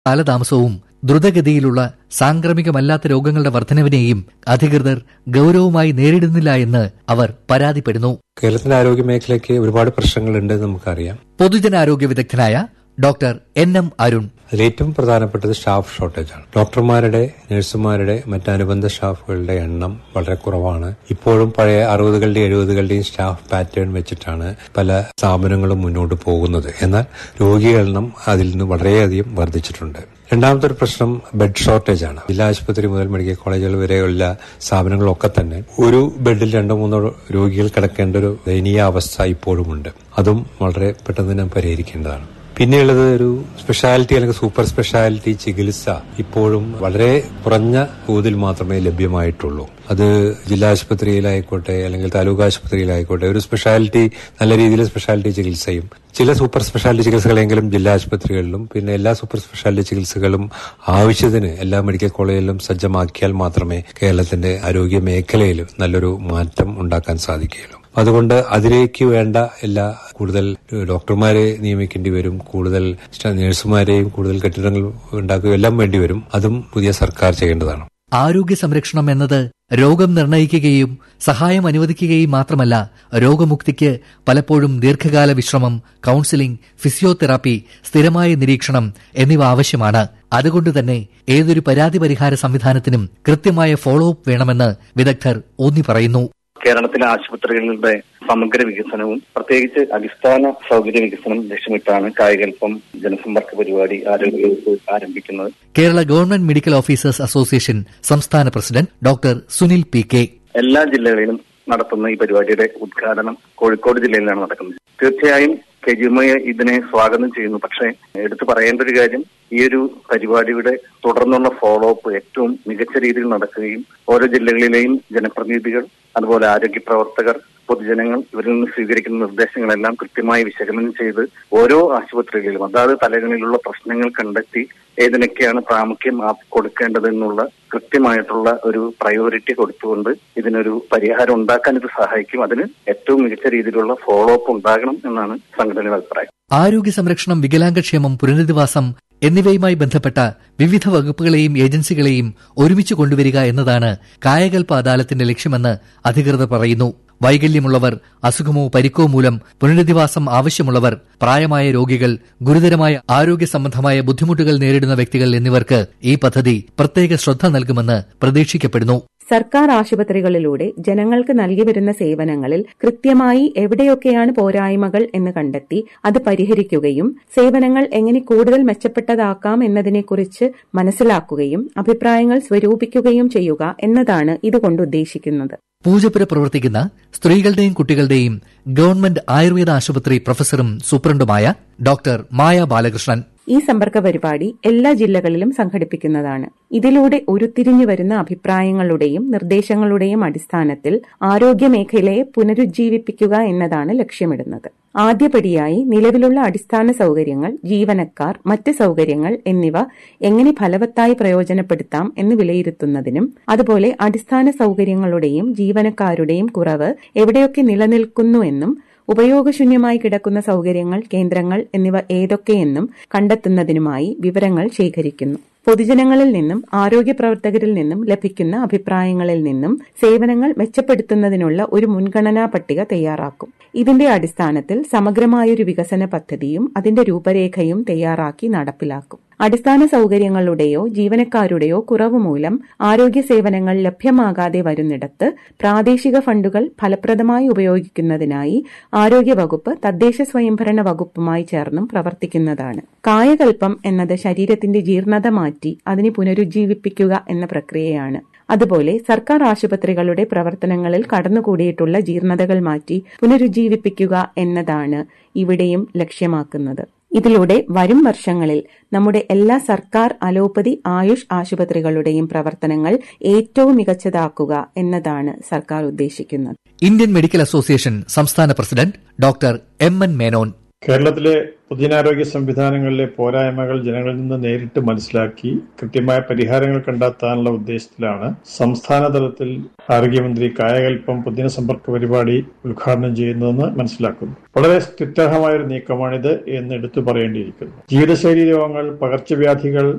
കാലതാമസവും ദ്രുതഗതിയിലുള്ള സാംക്രമികമല്ലാത്ത രോഗങ്ങളുടെ വർധനവിനെയും അധികൃതർ ഗൌരവമായി നേരിടുന്നില്ല എന്ന് അവർ പരാതിപ്പെടുന്നു കേരളത്തിന്റെ ആരോഗ്യ മേഖലയ്ക്ക് ഒരുപാട് പ്രശ്നങ്ങളുണ്ട് എന്ന് നമുക്കറിയാം പൊതുജനാരോഗ്യ വിദഗ്ധനായ ഡോക്ടർ എൻ എം അരുൺ അതിലേറ്റവും പ്രധാനപ്പെട്ടത് സ്റ്റാഫ് ഷോർട്ടേജ് ആണ് ഡോക്ടർമാരുടെ നഴ്സുമാരുടെ മറ്റനുബന്ധ സ്റ്റാഫുകളുടെ എണ്ണം വളരെ കുറവാണ് ഇപ്പോഴും പഴയ അറുപതുകളുടെയും എഴുപതുകളുടെയും സ്റ്റാഫ് പാറ്റേൺ വെച്ചിട്ടാണ് പല സ്ഥാപനങ്ങളും മുന്നോട്ട് പോകുന്നത് എന്നാൽ രോഗികളുടെ എണ്ണം അതിൽ നിന്ന് വളരെയധികം വർദ്ധിച്ചിട്ടുണ്ട് രണ്ടാമത്തെ ഒരു പ്രശ്നം ബെഡ് ഷോർട്ടേജ് ആണ് ജില്ലാ ആശുപത്രി മുതൽ മെഡിക്കൽ കോളേജുകൾ വരെയുള്ള സ്ഥാപനങ്ങളൊക്കെ തന്നെ ഒരു ബെഡിൽ രണ്ടോ മൂന്നോ രോഗികൾ കിടക്കേണ്ട ഒരു ദയനീയ അവസ്ഥ ഇപ്പോഴുമുണ്ട് അതും വളരെ പെട്ടെന്ന് തന്നെ പരിഹരിക്കേണ്ടതാണ് പിന്നെയുള്ളത് ഒരു സ്പെഷ്യാലിറ്റി അല്ലെങ്കിൽ സൂപ്പർ സ്പെഷ്യാലിറ്റി ചികിത്സ ഇപ്പോഴും വളരെ കുറഞ്ഞ തോതിൽ മാത്രമേ ലഭ്യമായിട്ടുള്ളൂ അത് ജില്ലാ ആശുപത്രിയിലായിക്കോട്ടെ അല്ലെങ്കിൽ താലൂക്ക് ആശുപത്രിയിലായിക്കോട്ടെ ഒരു സ്പെഷ്യാലിറ്റി നല്ല രീതിയിൽ സ്പെഷ്യാലിറ്റി ചികിത്സയും ചില സൂപ്പർ സ്പെഷ്യാലിറ്റി ചികിത്സകളെങ്കിലും ജില്ലാ ആശുപത്രികളിലും പിന്നെ എല്ലാ സൂപ്പർ സ്പെഷ്യാലിറ്റി ചികിത്സകളും ആവശ്യത്തിന് എല്ലാ മെഡിക്കൽ കോളേജിലും സജ്ജമാക്കിയാൽ മാത്രമേ കേരളത്തിന്റെ ആരോഗ്യ മേഖലയിൽ നല്ലൊരു മാറ്റം ഉണ്ടാക്കാൻ സാധിക്കുകയുള്ളൂ അതുകൊണ്ട് അതിലേക്ക് വേണ്ട എല്ലാ കൂടുതൽ ഡോക്ടർമാരെ നിയമിക്കേണ്ടി വരും കൂടുതൽ നഴ്സുമാരെയും കൂടുതൽ കെട്ടിടങ്ങൾ ഉണ്ടാക്കുകയും എല്ലാം വേണ്ടി വരും അതും പുതിയ സർക്കാർ ചെയ്യേണ്ടതാണ് ആരോഗ്യ സംരക്ഷണം എന്നത് രോഗം നിർണയിക്കുകയും സഹായം അനുവദിക്കുകയും മാത്രമല്ല രോഗമുക്തിക്ക് പലപ്പോഴും ദീർഘകാല വിശ്രമം കൌൺസിലിംഗ് ഫിസിയോതെറാപ്പി സ്ഥിരമായ നിരീക്ഷണം എന്നിവ ആവശ്യമാണ് അതുകൊണ്ട് തന്നെ ഏതൊരു പരാതി പരിഹാര സംവിധാനത്തിനും കൃത്യമായ ഫോളോ അപ്പ് വേണമെന്ന് വിദഗ്ധർ ഊന്നി പറയുന്നു കേരളത്തിലെ ആശുപത്രികളുടെ സമഗ്ര വികസനവും പ്രത്യേകിച്ച് അടിസ്ഥാന സൗകര്യ വികസനം ലക്ഷ്യമിട്ടാണ് കായികൽപ്പം ജനസമ്പർക്ക പരിപാടി ആരോഗ്യവകുപ്പ് ആരംഭിക്കുന്നത് Kerala government medical officers association സംസ്ഥാന president doctor Sunil P K എല്ലാ ജില്ലകളിലും നടത്തുന്ന ഈ പരിപാടിയുടെ ഉദ്ഘാടനം കോഴിക്കോട് ജില്ലയിലാണ് നടക്കുന്നത് തീർച്ചയായും കെ ജി എം ഇതിനെ സ്വാഗതം ചെയ്യുന്നു പക്ഷേ എടുത്തു പറയേണ്ട ഒരു കാര്യം ഈ ഒരു പരിപാടിയുടെ തുടർന്നുള്ള ഫോളോ അപ്പ് ഏറ്റവും മികച്ച രീതിയിൽ നടക്കുകയും ഓരോ ജില്ലകളിലെയും ജനപ്രതിനിധികൾ അതുപോലെ ആരോഗ്യ പ്രവർത്തകർ പൊതുജനങ്ങൾ ഇവരിൽ നിന്ന് സ്വീകരിക്കുന്ന നിർദ്ദേശങ്ങളെല്ലാം കൃത്യമായി വിശകലനം ചെയ്ത് ഓരോ ആശുപത്രികളിലും അതാത് തലങ്ങളിലുള്ള പ്രശ്നങ്ങൾ കണ്ടെത്തി ഏതിനൊക്കെയാണ് പ്രാമുഖ്യം കൊടുക്കേണ്ടതെന്നുള്ള കൃത്യമായിട്ടുള്ള ഒരു പ്രയോറിറ്റി കൊടുത്തുകൊണ്ട് ഇതിനൊരു പരിഹാരം ഉണ്ടാക്കാൻ ഇത് സഹായിക്കും അതിന് ഏറ്റവും മികച്ച രീതിയിലുള്ള ഫോളോ അപ്പ് ഉണ്ടാകണം എന്നാണ് സംഘടനയുടെ അഭിപ്രായം ആരോഗ്യ സംരക്ഷണം വികലാംഗക്ഷേമം പുനരധിവാസം എന്നിവയുമായി ബന്ധപ്പെട്ട വിവിധ വകുപ്പുകളെയും ഏജൻസികളെയും ഒരുമിച്ച് കൊണ്ടുവരിക എന്നതാണ് കായകൽപ്പ അദാലത്തിന്റെ ലക്ഷ്യമെന്ന് അധികൃതർ പറയുന്നു വൈകല്യമുള്ളവർ അസുഖമോ പരിക്കോ മൂലം പുനരധിവാസം ആവശ്യമുള്ളവർ പ്രായമായ രോഗികൾ ഗുരുതരമായ ആരോഗ്യ സംബന്ധമായ ബുദ്ധിമുട്ടുകൾ നേരിടുന്ന വ്യക്തികൾ എന്നിവർക്ക് ഈ പദ്ധതി പ്രത്യേക ശ്രദ്ധ നൽകുമെന്ന് പ്രതീക്ഷിക്കപ്പെടുന്നു സർക്കാർ ആശുപത്രികളിലൂടെ ജനങ്ങൾക്ക് നൽകി വരുന്ന സേവനങ്ങളിൽ കൃത്യമായി എവിടെയൊക്കെയാണ് പോരായ്മകൾ എന്ന് കണ്ടെത്തി അത് പരിഹരിക്കുകയും സേവനങ്ങൾ എങ്ങനെ കൂടുതൽ മെച്ചപ്പെട്ടതാക്കാം എന്നതിനെക്കുറിച്ച് മനസ്സിലാക്കുകയും അഭിപ്രായങ്ങൾ സ്വരൂപിക്കുകയും ചെയ്യുക എന്നതാണ് ഇതുകൊണ്ട് ഉദ്ദേശിക്കുന്നത് പൂജപ്പുര പ്രവർത്തിക്കുന്ന സ്ത്രീകളുടെയും കുട്ടികളുടെയും ഗവൺമെന്റ് ആയുർവേദ ആശുപത്രി പ്രൊഫസറും സൂപ്രണ്ടുമായ ഡോക്ടർ മായ ബാലകൃഷ്ണൻ ഈ സമ്പർക്ക പരിപാടി എല്ലാ ജില്ലകളിലും സംഘടിപ്പിക്കുന്നതാണ് ഇതിലൂടെ ഉരുത്തിരിഞ്ഞു വരുന്ന അഭിപ്രായങ്ങളുടെയും നിർദ്ദേശങ്ങളുടെയും അടിസ്ഥാനത്തിൽ ആരോഗ്യ മേഖലയെ പുനരുജ്ജീവിപ്പിക്കുക എന്നതാണ് ലക്ഷ്യമിടുന്നത് ആദ്യപടിയായി നിലവിലുള്ള അടിസ്ഥാന സൗകര്യങ്ങൾ ജീവനക്കാർ മറ്റ് സൗകര്യങ്ങൾ എന്നിവ എങ്ങനെ ഫലവത്തായി പ്രയോജനപ്പെടുത്താം എന്ന് വിലയിരുത്തുന്നതിനും അതുപോലെ അടിസ്ഥാന സൗകര്യങ്ങളുടെയും ജീവനക്കാരുടെയും കുറവ് എവിടെയൊക്കെ നിലനിൽക്കുന്നുവെന്നും ഉപയോഗശൂന്യമായി കിടക്കുന്ന സൗകര്യങ്ങൾ കേന്ദ്രങ്ങൾ എന്നിവ ഏതൊക്കെയെന്നും കണ്ടെത്തുന്നതിനുമായി വിവരങ്ങൾ ശേഖരിക്കുന്നു പൊതുജനങ്ങളിൽ നിന്നും ആരോഗ്യ പ്രവർത്തകരിൽ നിന്നും ലഭിക്കുന്ന അഭിപ്രായങ്ങളിൽ നിന്നും സേവനങ്ങൾ മെച്ചപ്പെടുത്തുന്നതിനുള്ള ഒരു മുൻഗണനാ പട്ടിക തയ്യാറാക്കും ഇതിന്റെ അടിസ്ഥാനത്തിൽ സമഗ്രമായൊരു വികസന പദ്ധതിയും അതിന്റെ രൂപരേഖയും തയ്യാറാക്കി നടപ്പിലാക്കും അടിസ്ഥാന സൗകര്യങ്ങളുടെയോ ജീവനക്കാരുടെയോ കുറവ് മൂലം ആരോഗ്യ സേവനങ്ങൾ ലഭ്യമാകാതെ വരുന്നിടത്ത് പ്രാദേശിക ഫണ്ടുകൾ ഫലപ്രദമായി ഉപയോഗിക്കുന്നതിനായി ആരോഗ്യവകുപ്പ് തദ്ദേശ സ്വയംഭരണ വകുപ്പുമായി ചേർന്നും പ്രവർത്തിക്കുന്നതാണ് കായകൽപ്പം എന്നത് ശരീരത്തിന്റെ ജീർണത മാറ്റി അതിനെ പുനരുജ്ജീവിപ്പിക്കുക എന്ന പ്രക്രിയയാണ് അതുപോലെ സർക്കാർ ആശുപത്രികളുടെ പ്രവർത്തനങ്ങളിൽ കടന്നുകൂടിയിട്ടുള്ള ജീർണതകൾ മാറ്റി പുനരുജ്ജീവിപ്പിക്കുക എന്നതാണ് ഇവിടെയും ലക്ഷ്യമാക്കുന്നത് ഇതിലൂടെ വരും വർഷങ്ങളിൽ നമ്മുടെ എല്ലാ സർക്കാർ അലോപ്പതി ആയുഷ് ആശുപത്രികളുടെയും പ്രവർത്തനങ്ങൾ ഏറ്റവും മികച്ചതാക്കുക എന്നതാണ് സർക്കാർ ഉദ്ദേശിക്കുന്നത് ഇന്ത്യൻ മെഡിക്കൽ അസോസിയേഷൻ സംസ്ഥാന president doctor M N Menon കേരളത്തിലെ പൊതുജനാരോഗ്യ സംവിധാനങ്ങളിലെ പോരായ്മകൾ ജനങ്ങളിൽ നിന്ന് നേരിട്ട് മനസ്സിലാക്കി കൃത്യമായ പരിഹാരങ്ങൾ കണ്ടെത്താനുള്ള ഉദ്ദേശത്തിലാണ് സംസ്ഥാന തലത്തിൽ ആരോഗ്യമന്ത്രി കായകൽപ്പം പൊതുജന സമ്പർക്ക പരിപാടി ഉദ്ഘാടനം ചെയ്യുന്നതെന്ന് മനസ്സിലാക്കുന്നു വളരെ സ്തുത്യർഹമായ ഒരു നീക്കമാണിത് എന്ന് എടുത്തു പറയേണ്ടിയിരിക്കുന്നു ജീവിതശൈലി രോഗങ്ങൾ പകർച്ചവ്യാധികൾ